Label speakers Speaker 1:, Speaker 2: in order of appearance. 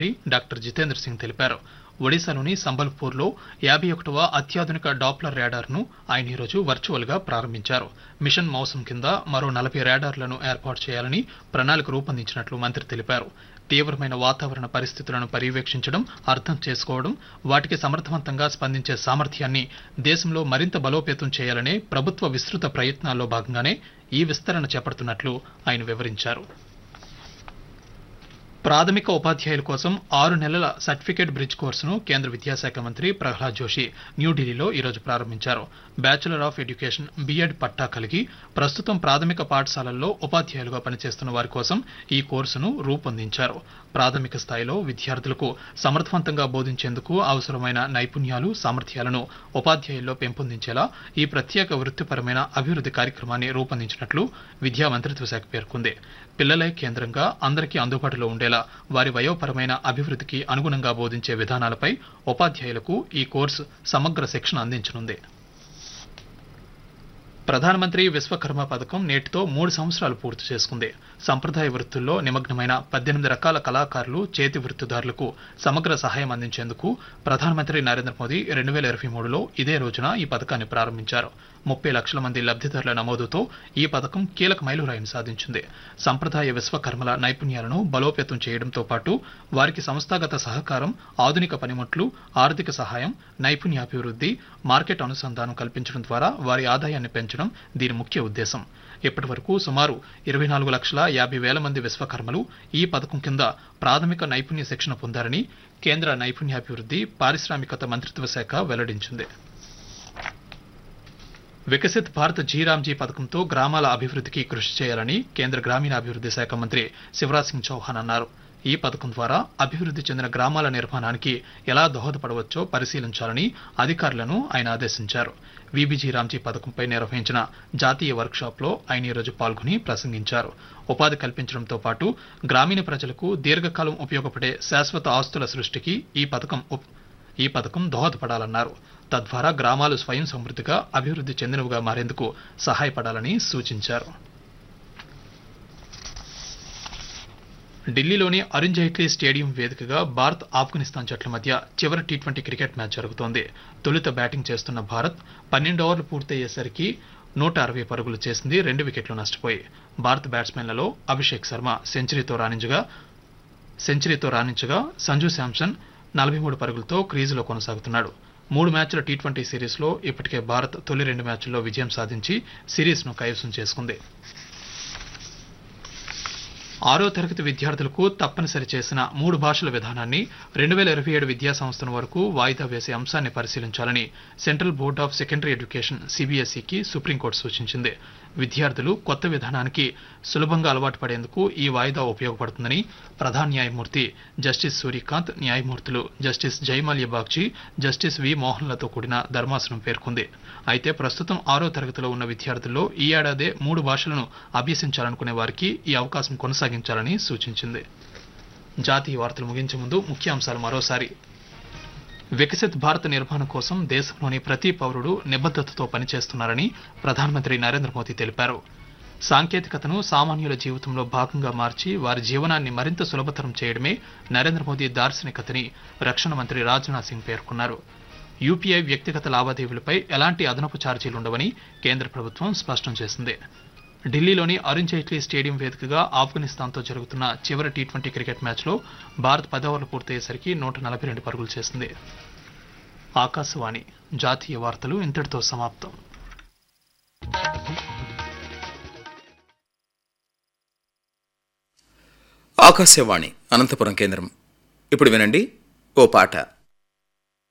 Speaker 1: doctor Jitendra Singh తెలిపారు ఒడిశాలోని సంబల్పూర్లో యాభై ఒకటవ అత్యాధునిక డాప్లర్ ర్యాడార్ను ఆయన ఈరోజు వర్చువల్ గా ప్రారంభించారు మిషన్ మౌసం కింద మరో నలభై ర్యాడార్లను ఏర్పాటు చేయాలని ప్రణాళిక రూపొందించినట్లు మంత్రి తెలిపారు తీవ్రమైన వాతావరణ పరిస్థితులను పర్యవేక్షించడం అర్థం చేసుకోవడం వాటికి సమర్థవంతంగా స్పందించే సామర్థ్యాన్ని దేశంలో మరింత బలోపేతం చేయాలనే ప్రభుత్వ విస్తృత ప్రయత్నాల్లో భాగంగానే ఈ విస్తరణ చేపడుతున్నట్లు ఆయన వివరించారు ప్రాథమిక ఉపాధ్యాయుల కోసం ఆరు నెలల సర్టిఫికేట్ బ్రిడ్జ్ కోర్సును కేంద్ర విద్యాశాఖ మంత్రి ప్రహ్లాద్ జోషి న్యూఢిల్లీలో ఈరోజు ప్రారంభించారు బ్యాచిలర్ ఆఫ్ ఎడ్యుకేషన్ బిఎడ్ పట్టా కలిగి ప్రస్తుతం ప్రాథమిక పాఠశాలల్లో ఉపాధ్యాయులుగా పనిచేస్తున్న వారి కోసం ఈ కోర్సును రూపొందించారు ప్రాథమిక స్థాయిలో విద్యార్థులకు సమర్థవంతంగా బోధించేందుకు అవసరమైన నైపుణ్యాలు సామర్థ్యాలను ఉపాధ్యాయుల్లో పెంపొందించేలా ఈ ప్రత్యేక వృత్తిపరమైన అభివృద్ధి కార్యక్రమాన్ని రూపొందించినట్లు విద్యా మంత్రిత్వ శాఖ పేర్కొంది పిల్లలే కేంద్రంగా అందరికీ అందుబాటులో ఉండేలా వారి వయోపరమైన అభివృద్ధికి అనుగుణంగా బోధించే విధానాలపై ఉపాధ్యాయులకు ఈ కోర్సు సమగ్ర శిక్షణ అందించనుంది ప్రధానమంత్రి విశ్వకర్మ పథకం నేటితో మూడు సంవత్సరాలు పూర్తి చేసుకుంది సంప్రదాయ వృత్తుల్లో నిమగ్నమైన పద్దెనిమిది రకాల కళాకారులు చేతి వృత్తిదారులకు సమగ్ర సహాయం అందించేందుకు ప్రధానమంత్రి నరేంద్ర మోదీ రెండు వేల ఇరవై మూడులో ఇదే రోజున ఈ పథకాన్ని ప్రారంభించారు ముప్పై లక్షల మంది లబ్ధిదారుల నమోదుతో ఈ పథకం కీలక మైలురాయిని సాధించింది సంప్రదాయ విశ్వకర్మల నైపుణ్యాలను బలోపేతం చేయడంతో పాటు వారికి సంస్థాగత సహకారం ఆధునిక పనిముట్లు ఆర్థిక సహాయం నైపుణ్యాభివృద్ధి మార్కెట్ అనుసంధానం కల్పించడం ద్వారా వారి ఆదాయాన్ని పెంచడం దీని ముఖ్య ఉద్దేశం ఇప్పటి వరకు సుమారు ఇరవై నాలుగు లక్షల యాభై వేల మంది విశ్వకర్మలు ఈ పథకం కింద ప్రాథమిక నైపుణ్య శిక్షణ పొందారని కేంద్ర నైపుణ్యాభివృద్ధి పారిశ్రామికత మంత్రిత్వ శాఖ వెల్లడించింది వికసిత్ భారత్ జీరామ్జీ పథకంతో గ్రామాల అభివృద్ధికి కృషి చేయాలని కేంద్ర గ్రామీణాభివృద్ధి శాఖ మంత్రి శివరాజ్ సింగ్ చౌహాన్ అన్నారు ఈ పథకం ద్వారా అభివృద్ధి చెందిన గ్రామాల నిర్మాణానికి ఎలా దోహదపడవచ్చో పరిశీలించాలని అధికారులను ఆయన ఆదేశించారు విబిజీ రామ్జీ పథకంపై నిర్వహించిన జాతీయ వర్క్షాప్లో ఆయన ఈరోజు పాల్గొని ప్రసంగించారు ఉపాధి కల్పించడంతో పాటు గ్రామీణ ప్రజలకు దీర్ఘకాలం ఉపయోగపడే శాశ్వత ఆస్తుల సృష్టికి ఈ పథకం ఉప్- ఈ పథకం దోహదపడాలన్నారు తద్వారా గ్రామాలు స్వయం సమృద్ధిగా అభివృద్ధి చెందినవిగా మారేందుకు సహాయపడాలని సూచించారు ఢిల్లీలోని అరుణ్ జైట్లీ స్టేడియం వేదికగా భారత్ ఆఫ్ఘనిస్తాన్ జట్ల మధ్య చివరి టీ ట్వంటీ క్రికెట్ మ్యాచ్ జరుగుతోంది తొలుత బ్యాటింగ్ చేస్తున్న భారత్ పన్నెండు ఓవర్లు పూర్తయ్యేసరికి నూట అరవై పరుగులు చేసింది రెండు వికెట్లు నష్టపోయి భారత బ్యాట్స్మెన్లలో అభిషేక్ శర్మ సెంచరీతో రాణించగా సెంచరీతో రాణించగా సంజు శాంసన్ నలభై మూడు పరుగులతో క్రీజులో కొనసాగుతున్నాడు మూడు మ్యాచ్ల టీ ట్వంటీ సిరీస్లో ఇప్పటికే భారత్ తొలి రెండు మ్యాచ్ల్లో విజయం సాధించి సిరీస్ను కైవసం చేసుకుంది ఆరో తరగతి విద్యార్థులకు తప్పనిసరి చేసిన మూడు భాషల విధానాన్ని రెండు వేల ఇరవై ఏడు విద్యా సంవత్సరం వరకు వాయిదా వేసే అంశాన్ని పరిశీలించాలని central board of secondary education సిబిఎస్ఈకి సుప్రీంకోర్టు సూచించింది విద్యార్థులు కొత్త విధానానికి సులభంగా అలవాటు పడేందుకు ఈ వాయిదా ఉపయోగపడుతుందని ప్రధాన న్యాయమూర్తి జస్టిస్ సూర్యకాంత్ న్యాయమూర్తులు justice Joymalya Bagchi justice V మోహన్లతో కూడిన ధర్మాసనం పేర్కొంది అయితే ప్రస్తుతం ఆరో తరగతిలో ఉన్న విద్యార్థుల్లో ఈ ఏడాదే మూడు భాషలను అభ్యసించాలనుకునే వారికి ఈ అవకాశం కొనసాగించాలని సూచించింది జాతీయ వార్తలు ముగించే ముందు ముఖ్యాంశాలు మరోసారి వికసిత్ భారత్ నిర్మాణం కోసం దేశంలోని ప్రతి పౌరుడు నిబద్ధతతో పనిచేస్తున్నారని ప్రధానమంత్రి నరేంద్ర మోదీ తెలిపారు సాంకేతికతను సామాన్యుల జీవితంలో భాగంగా మార్చి వారి జీవనాన్ని మరింత సులభతరం చేయడమే నరేంద్ర మోదీ దార్శనికతని రక్షణ మంత్రి రాజ్నాథ్ సింగ్ పేర్కొన్నారు యూపీఐ వ్యక్తిగత లావాదేవీలపై ఎలాంటి అదనపు ఛార్జీలు ఉండవని కేంద్ర ప్రభుత్వం స్పష్టం చేసింది ఢిల్లీలోని అరుణ్ జైట్లీ స్టేడియం వేదికగా ఆఫ్ఘనిస్తాన్తో జరుగుతున్న చివరి టీ ట్వంటీ క్రికెట్ మ్యాచ్లో భారత్ పది ఓవర్లు పూర్తయ్యేసరికి నూట నలభై రెండు పరుగులు చేసింది ఆకాశవాణి జాతీయ వార్తలు ఇంతటితో సమాప్తం
Speaker 2: ఆకాశవాణి అనంతపురం కేంద్రం ఇప్పుడు వినండి ఓ పాట